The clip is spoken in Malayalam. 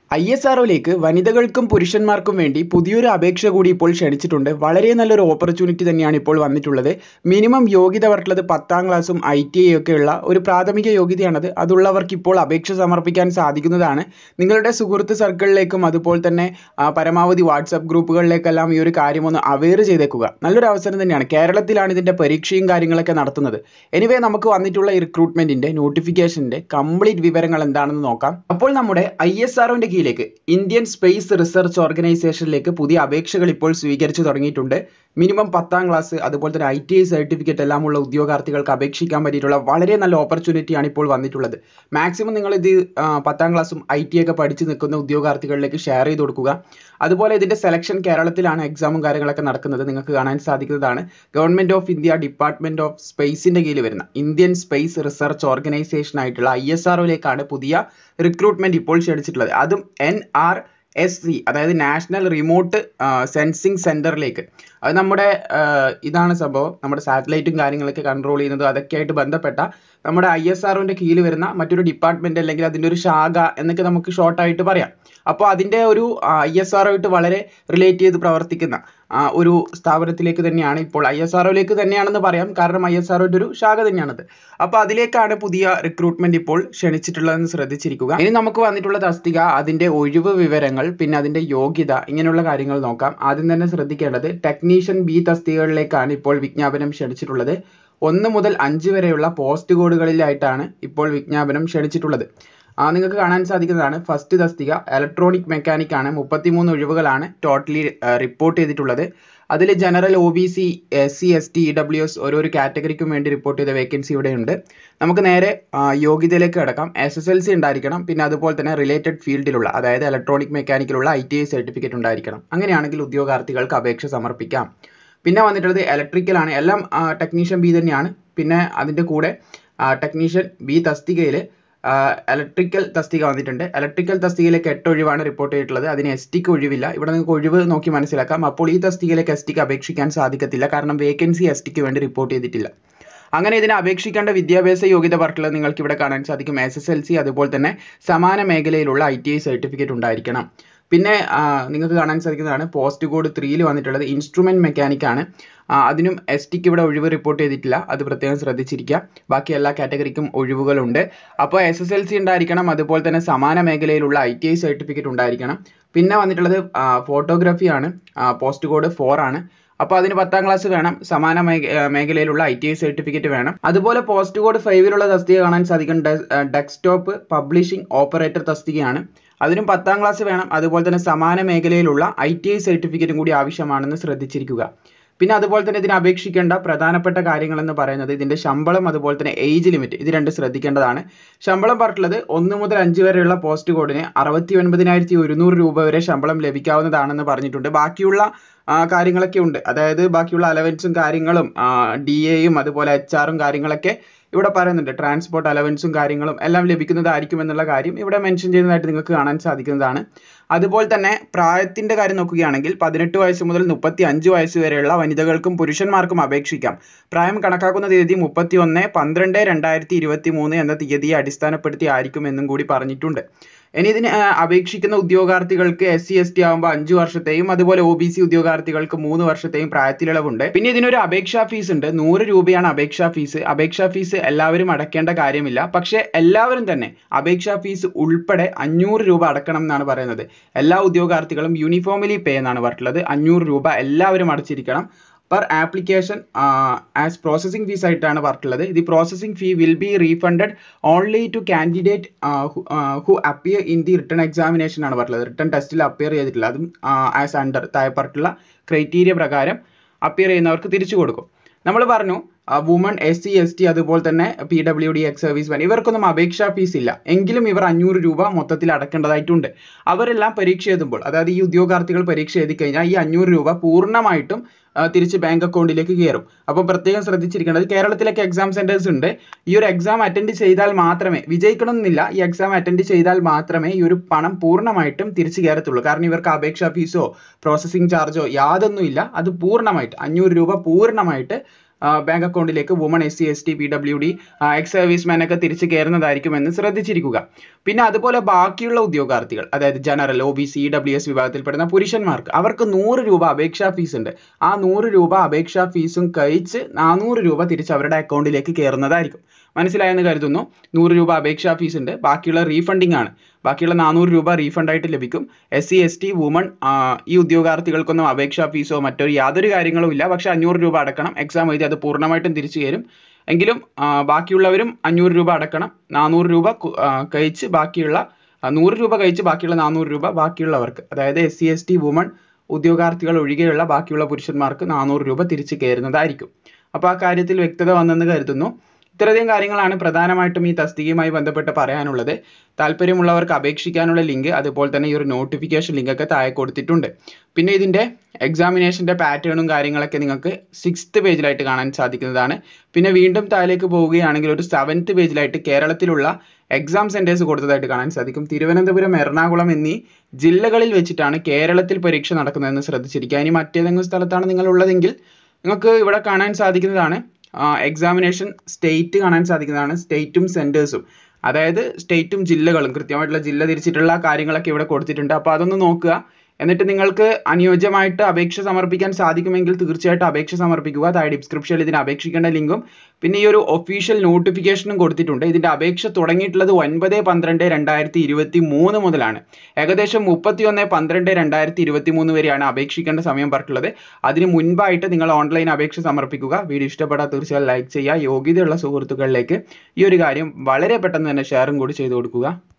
ഐ എസ് ആർ വനിതകൾക്കും പുരുഷന്മാർക്കും വേണ്ടി പുതിയൊരു അപേക്ഷ കൂടി ഇപ്പോൾ ക്ഷണിച്ചിട്ടുണ്ട് വളരെ നല്ലൊരു ഓപ്പർച്യൂണിറ്റി തന്നെയാണ് ഇപ്പോൾ വന്നിട്ടുള്ളത് മിനിമം യോഗ്യത പറഞ്ഞിട്ടുള്ളത് പത്താം ക്ലാസ്സും ഐ ടി ഐ ഒക്കെ ഉള്ള ഒരു പ്രാഥമിക യോഗ്യതയാണത് അതുള്ളവർക്ക് ഇപ്പോൾ അപേക്ഷ സമർപ്പിക്കാൻ സാധിക്കുന്നതാണ് നിങ്ങളുടെ സുഹൃത്ത് സർക്കിളിലേക്കും അതുപോലെ തന്നെ ആ, പരമാവധി വാട്സപ്പ് ഗ്രൂപ്പുകളിലേക്കെല്ലാം ഈ ഒരു കാര്യം ഒന്ന് അവെയർ ചെയ്തേക്കുക നല്ലൊരു അവസരം തന്നെയാണ് കേരളത്തിലാണ് ഇതിൻ്റെ പരീക്ഷയും കാര്യങ്ങളൊക്കെ നടത്തുന്നത് എനിവേ നമുക്ക് വന്നിട്ടുള്ള ഈ റിക്രൂട്ട്മെന്റിന്റെ നോട്ടിഫിക്കേഷന്റെ കംപ്ലീറ്റ് വിവരങ്ങൾ എന്താണെന്ന് നോക്കാം അപ്പോൾ നമ്മുടെ ഐ എസ് ആർഒന്റെ കീഴിലേക്ക് ഇന്ത്യൻ സ്പേസ് റിസർച്ച് ഓർഗനൈസേഷനിലേക്ക് പുതിയ അപേക്ഷകൾ ഇപ്പോൾ സ്വീകരിച്ചു തുടങ്ങിയിട്ടുണ്ട് മിനിമം പത്താം ക്ലാസ് അതുപോലെ തന്നെ ഐ ടി ഐ സർട്ടിഫിക്കറ്റ് എല്ലാം ഉള്ള ഉദ്യോഗാർത്ഥികൾക്ക് അപേക്ഷിക്കാൻ പറ്റിയിട്ടുള്ള വളരെ നല്ല ഓപ്പർച്യൂണിറ്റിയാണ് ഇപ്പോൾ വന്നിട്ടുള്ളത് മാക്സിമം നിങ്ങൾ ഇത് ആ, പത്താം ക്ലാസ്സും ഐ ടി ഒക്കെ പഠിച്ച് നിൽക്കുന്ന ഉദ്യോഗാർത്ഥികളിലേക്ക് ഷെയർ ചെയ്ത് കൊടുക്കുക അതുപോലെ ഇതിന്റെ സെലക്ഷൻ കേരളത്തിലാണ് എക്സാമും കാര്യങ്ങളൊക്കെ നടക്കുന്നത് നിങ്ങൾക്ക് കാണാൻ സാധിക്കുന്നതാണ് government of India department of സ്പേസിന്റെ കീഴിൽ വരുന്ന ഇന്ത്യൻ സ്പേസ് റിസർച്ച് ഓർഗനൈസേഷൻ ആയിട്ടുള്ള ഐ എസ് ആർഒയിലേക്കാണ് പുതിയ റിക്രൂട്ട്മെന്റ് ഇപ്പോൾ ക്ഷണിച്ചിട്ടുള്ളത് അതും എൻ ആർ എസ് സി അതായത് നാഷണൽ റിമോട്ട് സെൻസിങ് സെന്ററിലേക്ക് അത് നമ്മുടെ ആ, ഇതാണ് സംഭവം നമ്മുടെ സാറ്റലൈറ്റും കാര്യങ്ങളൊക്കെ കൺട്രോൾ ചെയ്യുന്നത് അതൊക്കെ ആയിട്ട് ബന്ധപ്പെട്ട നമ്മുടെ ഐ എസ് ആർഒന്റെ കീഴിൽ വരുന്ന മറ്റൊരു ഡിപ്പാർട്ട്മെന്റ് അല്ലെങ്കിൽ അതിന്റെ ഒരു ശാഖ എന്നൊക്കെ നമുക്ക് ഷോർട്ട് ആയിട്ട് പറയാം അപ്പോൾ അതിന്റെ ഒരു ഐ എസ് ആർഒയിട്ട് വളരെ റിലേറ്റ് ചെയ്ത് പ്രവർത്തിക്കുന്ന ആ, ഒരു സ്ഥാപനത്തിലേക്ക് തന്നെയാണ് ഇപ്പോൾ ഐ എസ് ആർഒയിലേക്ക് തന്നെയാണെന്ന് പറയാം കാരണം ഐ എസ് ആർഒയുടെ ഒരു ശാഖ തന്നെയാണത് അപ്പോൾ അതിലേക്കാണ് പുതിയ റിക്രൂട്ട്മെന്റ് ഇപ്പോൾ ക്ഷണിച്ചിട്ടുള്ളതെന്ന് ശ്രദ്ധിച്ചിരിക്കുക ഇനി നമുക്ക് വന്നിട്ടുള്ള തസ്തിക അതിന്റെ ഒഴിവ് വിവരങ്ങൾ പിന്നെ അതിന്റെ യോഗ്യത ഇങ്ങനെയുള്ള കാര്യങ്ങൾ നോക്കാം ആദ്യം തന്നെ ശ്രദ്ധിക്കേണ്ടത് ടെക്നീഷ്യൻ ബി തസ്തികകളിലേക്കാണ് ഇപ്പോൾ വിജ്ഞാപനം ക്ഷണിച്ചിട്ടുള്ളത് ഒന്ന് മുതൽ അഞ്ച് വരെയുള്ള പോസ്റ്റ് കോഡുകളിലായിട്ടാണ് ഇപ്പോൾ വിജ്ഞാപനം ക്ഷണിച്ചിട്ടുള്ളത് ആ നിങ്ങൾക്ക് കാണാൻ സാധിക്കുന്നതാണ് ഫസ്റ്റ് തസ്തിക ഇലക്ട്രോണിക് മെക്കാനിക് ആണ് മുപ്പത്തിമൂന്ന് ഒഴിവുകളാണ് ടോട്ടലി റിപ്പോർട്ട് ചെയ്തിട്ടുള്ളത് അതിൽ general O B C S C S T E W S ഓരോരോ കാറ്റഗറിക്കും വേണ്ടി റിപ്പോർട്ട് ചെയ്ത വേക്കൻസി ഇവിടെ ഉണ്ട് നമുക്ക് നേരെ ആ, യോഗ്യതയിലേക്ക് കിടക്കാം എസ് എസ് എൽ സി ഉണ്ടായിരിക്കണം പിന്നെ അതുപോലെ തന്നെ റിലേറ്റഡ് ഫീൽഡിലുള്ള അതായത് ഇലക്ട്രോണിക് മെക്കാനിക്കിലുള്ള ഐ ടി ഐ സർട്ടിഫിക്കറ്റ് ഉണ്ടായിരിക്കണം അങ്ങനെയാണെങ്കിൽ ഉദ്യോഗാർത്ഥികൾക്ക് അപേക്ഷ സമർപ്പിക്കാം പിന്നെ വന്നിട്ടുള്ളത് ഇലക്ട്രിക്കൽ ആണ് എല്ലാം ടെക്നീഷ്യൻ ബി തന്നെയാണ് പിന്നെ അതിൻ്റെ കൂടെ ടെക്നീഷ്യൻ ബി തസ്തികയിൽ ഇലക്ട്രിക്കൽ തസ്തിക വന്നിട്ടുണ്ട് ഇലക്ട്രിക്കൽ തസ്തികയിലേക്ക് എട്ട് ഒഴിവാണ് റിപ്പോർട്ട് ചെയ്തിട്ടുള്ളത് അതിന് എസ് ടിക്ക് ഒഴിവില്ല ഇവിടെ നിങ്ങൾക്ക് ഒഴിവ് നോക്കി മനസ്സിലാക്കാം അപ്പോൾ ഈ തസ്തികയിലേക്ക് എസ് ടിക്ക് അപേക്ഷിക്കാൻ സാധിക്കത്തില്ല കാരണം വേക്കൻസി എസ് ടിക്ക് വേണ്ടി റിപ്പോർട്ട് ചെയ്തിട്ടില്ല അങ്ങനെ ഇതിന് അപേക്ഷിക്കേണ്ട വിദ്യാഭ്യാസ യോഗ്യത പറഞ്ഞിട്ടുള്ളത് നിങ്ങൾക്ക് ഇവിടെ കാണാൻ സാധിക്കും എസ് എസ് എൽ സി അതുപോലെ തന്നെ സമാന മേഖലയിലുള്ള ഐ ടി ഐ സർട്ടിഫിക്കറ്റ് ഉണ്ടായിരിക്കണം പിന്നെ ആ, നിങ്ങൾക്ക് കാണാൻ സാധിക്കുന്നതാണ് പോസ്റ്റ് കോഡ് ത്രീയിൽ വന്നിട്ടുള്ളത് ഇൻസ്ട്രുമെന്റ് മെക്കാനിക് ആണ് ആ, അതിനും എസ് ടിക്ക് ഇവിടെ ഒഴിവ് റിപ്പോർട്ട് ചെയ്തിട്ടില്ല അത് പ്രത്യേകം ശ്രദ്ധിച്ചിരിക്കുക ബാക്കി എല്ലാ കാറ്റഗറിക്കും ഒഴിവുകളുണ്ട് അപ്പോൾ എസ് എസ് എൽ സി ഉണ്ടായിരിക്കണം അതുപോലെ തന്നെ സമാന മേഖലയിലുള്ള ഐ ടി ഐ സർട്ടിഫിക്കറ്റ് ഉണ്ടായിരിക്കണം പിന്നെ വന്നിട്ടുള്ളത് ഫോട്ടോഗ്രാഫി ആണ് പോസ്റ്റ് കോഡ് ഫോർ ആണ് അപ്പോൾ അതിന് പത്താം ക്ലാസ് വേണം സമാന മേഖ ആ, മേഖലയിലുള്ള ഐ ടി ഐ സർട്ടിഫിക്കറ്റ് വേണം അതുപോലെ പോസ്റ്റ് കോഡ് ഫൈവിലുള്ള തസ്തിക കാണാൻ സാധിക്കും ഡെസ്ക്ടോപ്പ് പബ്ലിഷിംഗ് ഓപ്പറേറ്റർ തസ്തികയാണ് അതിനും പത്താം ക്ലാസ് വേണം അതുപോലെ തന്നെ സമാന മേഖലയിലുള്ള ഐ ടി ഐ സർട്ടിഫിക്കറ്റും കൂടി ആവശ്യമാണെന്ന് ശ്രദ്ധിച്ചിരിക്കുക പിന്നെ അതുപോലെ തന്നെ ഇതിന് അപേക്ഷിക്കേണ്ട പ്രധാനപ്പെട്ട കാര്യങ്ങൾ എന്ന് പറയുന്നത് ഇതിന്റെ ശമ്പളം അതുപോലെ തന്നെ ഏജ് ലിമിറ്റ് ഇത് രണ്ട് ശ്രദ്ധിക്കേണ്ടതാണ് ശമ്പളം പറഞ്ഞിട്ടുള്ളത് ഒന്ന് മുതൽ അഞ്ച് വരെയുള്ള പോസ്റ്റ് കോഡിന് അറുപത്തി ഒൻപതിനായിരത്തി ഒരുന്നൂറ് രൂപ വരെ ശമ്പളം ലഭിക്കാവുന്നതാണെന്ന് പറഞ്ഞിട്ടുണ്ട് ബാക്കിയുള്ള ആ, കാര്യങ്ങളൊക്കെ ഉണ്ട് അതായത് ബാക്കിയുള്ള അലവൻസും കാര്യങ്ങളും ഡി എയും അതുപോലെ എച്ച് ആറും കാര്യങ്ങളൊക്കെ ഇവിടെ പറയുന്നുണ്ട് ട്രാൻസ്പോർട്ട് അലവൻസും കാര്യങ്ങളും എല്ലാം ലഭിക്കുന്നതായിരിക്കും എന്നുള്ള കാര്യം ഇവിടെ മെൻഷൻ ചെയ്യുന്നതായിട്ട് നിങ്ങൾക്ക് കാണാൻ സാധിക്കുന്നതാണ് അതുപോലെ തന്നെ പ്രായത്തിന്റെ കാര്യം നോക്കുകയാണെങ്കിൽ പതിനെട്ട് വയസ്സ് മുതൽ മുപ്പത്തി അഞ്ച് വയസ്സ് വരെയുള്ള വനിതകൾക്കും പുരുഷന്മാർക്കും അപേക്ഷിക്കാം പ്രായം കണക്കാക്കുന്ന തീയതി മുപ്പത്തി ഒന്ന് പന്ത്രണ്ട് രണ്ടായിരത്തി ഇരുപത്തി മൂന്ന് എന്ന തീയതിയെ അടിസ്ഥാനപ്പെടുത്തി ആയിരിക്കും എന്നും കൂടി പറഞ്ഞിട്ടുണ്ട് ഇനി ഇതിന് ആ, അപേക്ഷിക്കുന്ന ഉദ്യോഗാർത്ഥികൾക്ക് എസ് സി എസ് ടി ആകുമ്പോൾ അഞ്ച് വർഷത്തെയും അതുപോലെ ഒ ബി സി ഉദ്യോഗാർത്ഥികൾക്ക് മൂന്ന് വർഷത്തെയും പ്രായത്തിലിളവുണ്ട് പിന്നെ ഇതിനൊരു അപേക്ഷാ ഫീസ് ഉണ്ട് നൂറ് രൂപയാണ് അപേക്ഷാ ഫീസ് അപേക്ഷാ ഫീസ് എല്ലാവരും അടയ്ക്കേണ്ട കാര്യമില്ല പക്ഷേ എല്ലാവരും തന്നെ അപേക്ഷാ ഫീസ് ഉൾപ്പെടെ അഞ്ഞൂറ് രൂപ അടക്കണം എന്നാണ് പറയുന്നത് എല്ലാ ഉദ്യോഗാർത്ഥികളും യൂണിഫോമിലി പേ എന്നാണ് പറഞ്ഞിട്ടുള്ളത് അഞ്ഞൂറ് രൂപ എല്ലാവരും അടച്ചിരിക്കണം per application as processing fees ആയിട്ടാണ് പറഞ്ഞിട്ടുള്ളത് the processing fee will be refunded only to candidate who appear in the return examination ആണ് പറഞ്ഞിട്ടുള്ളത് റിട്ടേൺ ടെസ്റ്റിൽ അപ്പിയർ ചെയ്തിട്ടില്ല അതും ആസ് അണ്ടർ താഴെ പറഞ്ഞിട്ടുള്ള ക്രൈറ്റീരിയ പ്രകാരം അപ്പിയർ ചെയ്യുന്നവർക്ക് തിരിച്ചു കൊടുക്കും നമ്മൾ പറഞ്ഞു woman S C S T അതുപോലെ തന്നെ P W D ex service man ഇവർക്കൊന്നും അപേക്ഷാ ഫീസ് ഇല്ല എങ്കിലും ഇവർ അഞ്ഞൂറ് രൂപ മൊത്തത്തിൽ അടക്കേണ്ടതായിട്ടുണ്ട് അവരെല്ലാം പരീക്ഷ എഴുതുമ്പോൾ അതായത് ഈ ഉദ്യോഗാർത്ഥികൾ പരീക്ഷ എഴുതി കഴിഞ്ഞാൽ ഈ അഞ്ഞൂറ് രൂപ പൂർണ്ണമായിട്ടും ആ, തിരിച്ച് ബാങ്ക് അക്കൗണ്ടിലേക്ക് കയറും അപ്പോൾ പ്രത്യേകം ശ്രദ്ധിച്ചിരിക്കേണ്ടത് കേരളത്തിലൊക്കെ എക്സാം സെന്റേഴ്സ് ഉണ്ട് ഈ ഒരു എക്സാം അറ്റൻഡ് ചെയ്താൽ മാത്രമേ വിജയിക്കണമെന്നില്ല ഈ എക്സാം അറ്റൻഡ് ചെയ്താൽ മാത്രമേ ഈ ഒരു പണം പൂർണ്ണമായിട്ടും തിരിച്ചു കയറത്തുള്ളൂ കാരണം ഇവർക്ക് അപേക്ഷാ ഫീസോ പ്രോസസ്സിംഗ് ചാർജോ യാതൊന്നുമില്ല അത് പൂർണ്ണമായിട്ട് അഞ്ഞൂറ് രൂപ പൂർണ്ണമായിട്ട് ബാങ്ക് അക്കൗണ്ടിലേക്ക് woman S C S T P W D ex serviceman ഒക്കെ തിരിച്ചു കയറുന്നതായിരിക്കുമെന്ന് ശ്രദ്ധിച്ചിരിക്കുക പിന്നെ അതുപോലെ ബാക്കിയുള്ള ഉദ്യോഗാർത്ഥികൾ അതായത് general O B C W S വിഭാഗത്തിൽപ്പെടുന്ന പുരുഷന്മാർക്ക് അവർക്ക് നൂറ് രൂപ അപേക്ഷാ ഫീസ് ഉണ്ട് ആ നൂറ് രൂപ അപേക്ഷാ ഫീസും കഴിച്ച് നാനൂറ് രൂപ തിരിച്ച് അവരുടെ അക്കൗണ്ടിലേക്ക് കയറുന്നതായിരിക്കും മനസ്സിലായെന്ന് കരുതുന്നു നൂറ് രൂപ അപേക്ഷാ ഫീസ് ഉണ്ട് ബാക്കിയുള്ള റീഫണ്ടിങ് ആണ് ബാക്കിയുള്ള നാനൂറ് രൂപ റീഫണ്ട് ആയിട്ട് ലഭിക്കും S C S T woman ഈ ഉദ്യോഗാർത്ഥികൾക്കൊന്നും അപേക്ഷാ ഫീസോ മറ്റൊരു യാതൊരു കാര്യങ്ങളും ഇല്ല പക്ഷെ അഞ്ഞൂറ് രൂപ അടക്കണം എക്സാം എഴുതി അത് പൂർണ്ണമായിട്ടും തിരിച്ചു കയറും എങ്കിലും ബാക്കിയുള്ളവരും അഞ്ഞൂറ് രൂപ അടക്കണം നാനൂറ് രൂപ കഴിച്ച് ബാക്കിയുള്ള നൂറ് രൂപ കഴിച്ച് ബാക്കിയുള്ള നാനൂറ് രൂപ ബാക്കിയുള്ളവർക്ക് അതായത് S C S T woman ഉദ്യോഗാർത്ഥികൾ ഒഴികെയുള്ള ബാക്കിയുള്ള പുരുഷന്മാർക്ക് നാനൂറ് രൂപ തിരിച്ചു കയറുന്നതായിരിക്കും അപ്പോൾ ആ കാര്യത്തിൽ വ്യക്തത വന്നെന്ന് കരുതുന്നു ഇത്രയധികം കാര്യങ്ങളാണ് പ്രധാനമായിട്ടും ഈ തസ്തികയുമായി ബന്ധപ്പെട്ട് പറയാനുള്ളത് താല്പര്യമുള്ളവർക്ക് അപേക്ഷിക്കാനുള്ള ലിങ്ക് അതുപോലെ തന്നെ ഈ ഒരു നോട്ടിഫിക്കേഷൻ ലിങ്ക് ഒക്കെ താഴെ കൊടുത്തിട്ടുണ്ട് പിന്നെ ഇതിൻ്റെ എക്സാമിനേഷൻ്റെ പാറ്റേണും കാര്യങ്ങളൊക്കെ നിങ്ങൾക്ക് സിക്സ്ത് പേജിലായിട്ട് കാണാൻ സാധിക്കുന്നതാണ് പിന്നെ വീണ്ടും താഴേക്ക് പോവുകയാണെങ്കിൽ ഒരു സെവൻത്ത് പേജിലായിട്ട് കേരളത്തിലുള്ള എക്സാം സെൻറ്റേഴ്സ് കൊടുത്തതായിട്ട് കാണാൻ സാധിക്കും തിരുവനന്തപുരം എറണാകുളം എന്നീ ജില്ലകളിൽ വെച്ചിട്ടാണ് കേരളത്തിൽ പരീക്ഷ നടക്കുന്നതെന്ന് ശ്രദ്ധിച്ചിരിക്കുക ഇനി മറ്റേതെങ്കിലും സ്ഥലത്താണ് നിങ്ങൾ ഉള്ളതെങ്കിൽ നിങ്ങൾക്ക് ഇവിടെ കാണാൻ സാധിക്കുന്നതാണ് എക്സാമിനേഷൻ സ്റ്റേറ്റ് കാണാൻ സാധിക്കുന്നതാണ് സ്റ്റേറ്റും സെൻറ്റേഴ്സും അതായത് സ്റ്റേറ്റും ജില്ലകളും കൃത്യമായിട്ടുള്ള ജില്ല തിരിച്ചിട്ടുള്ള കാര്യങ്ങളൊക്കെ ഇവിടെ കൊടുത്തിട്ടുണ്ട് അപ്പോൾ അതൊന്ന് നോക്കുക എന്നിട്ട് നിങ്ങൾക്ക് അനുയോജ്യമായിട്ട് അപേക്ഷ സമർപ്പിക്കാൻ സാധിക്കുമെങ്കിൽ തീർച്ചയായിട്ടും അപേക്ഷ സമർപ്പിക്കുക താഴെ ഡിസ്ക്രിപ്ഷനിൽ ഇതിന് അപേക്ഷിക്കേണ്ട ലിങ്കും പിന്നെ ഈ ഒരു ഒഫീഷ്യൽ നോട്ടിഫിക്കേഷനും കൊടുത്തിട്ടുണ്ട് ഇതിൻ്റെ അപേക്ഷ തുടങ്ങിയിട്ടുള്ളത് ഒൻപത് പന്ത്രണ്ട് രണ്ടായിരത്തി ഇരുപത്തി മൂന്ന് മുതലാണ് ഏകദേശം മുപ്പത്തി ഒന്ന് പന്ത്രണ്ട് രണ്ടായിരത്തി ഇരുപത്തി മൂന്ന് വരെയാണ് അപേക്ഷിക്കേണ്ട സമയം പറഞ്ഞിട്ടുള്ളത് അതിന് മുൻപായിട്ട് നിങ്ങൾ ഓൺലൈൻ അപേക്ഷ സമർപ്പിക്കുക വീഡിയോ ഇഷ്ടപ്പെട്ടാൽ തീർച്ചയായും ലൈക്ക് ചെയ്യുക യോഗ്യതയുള്ള സുഹൃത്തുക്കളിലേക്ക് ഈ ഒരു കാര്യം വളരെ പെട്ടെന്ന് തന്നെ ഷെയറും കൂടി ചെയ്തു കൊടുക്കുക